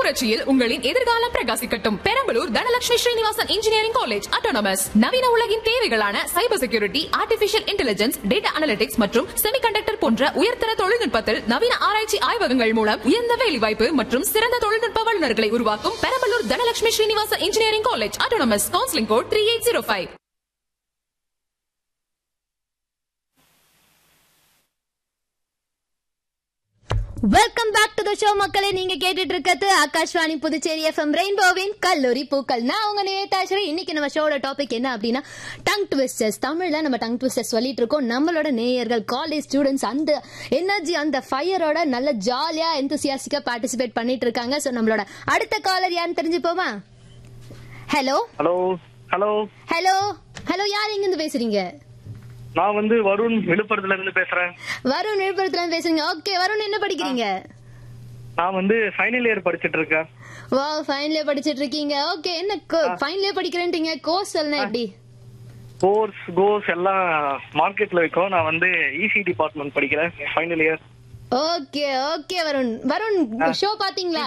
புரட்சியில் உங்களின் எதிர்காலம் பிரகாசிக்கட்டும் Perambalur Dhanalakshmi Srinivasan engineering college autonomous நவீன உலகின் தேவைகளான cyber security artificial intelligence data analytics மற்றும் செமிகண்டக்டர் போன்ற உயர்தர தொழில்நுட்பத்தில் நவீன ஆராய்ச்சி ஆய்வகங்கள் மூலம் உயர்ந்த வேலைவாய்ப்பு மற்றும் சிறந்த தொழில்நுட்ப வல்லுநர்களை உருவாக்கும் Perambalur Dhanalakshmi Srinivasan engineering college autonomous counselling code three eight zero five welcome back to the show மக்களே நீங்க கேட்டுட்டு இருக்கிறது ஆகாஷ்வாணி புதுச்சேரி எஃப்எம் ரெயின்போவின் கல்லூரி பூக்கள் நான் உங்க நேதாஸ்வரி இன்னைக்கு நம்ம ஷோட டாபிக் என்ன அப்படின்னா டங் ட்விஸ்டர்ஸ் தமிழ்ல நம்ம டங் ட்விஸ்டர்ஸ் சொல்லிட்டு இருக்கோம் நம்மளோட நேயர்கள் காலேஜ் ஸ்டூடெண்ட்ஸ் அந்த எனர்ஜி அந்த ஃபயரோட நல்ல ஜாலியா எந்தசியாஸ்டிக்கா பார்ட்டிசிபேட் பண்ணிட்டு இருக்காங்க சோ நம்மளோட அடுத்த காலர் யாருன்னு தெரிஞ்சுப்போமா hello hello hello hello hello யார் எங்க இருந்து பேசுறீங்க நான் வந்து வருண் விழுப்புரத்துல இருந்து பேசுறேன் வருண் விழுப்புரத்துல இருந்து பேசுறீங்க ஓகே வருண் என்ன படிக்கிறீங்க நான் வந்து ஃபைனல் இயர் படிச்சிட்டு இருக்கேன் வா ஃபைனல் இயர் படிச்சிட்டு இருக்கீங்க ஓகே என்ன ஃபைனல் இயர் படிக்கிறேன்றீங்க கோர்ஸ் எல்லாம் எப்படி கோர்ஸ் கோர்ஸ் எல்லாம் மார்க்கெட்ல வைக்கும் நான் வந்து இசி டிபார்ட்மெண்ட் படிக்கிறேன் final year okay okay Varun Varun show பாத்தீங்களா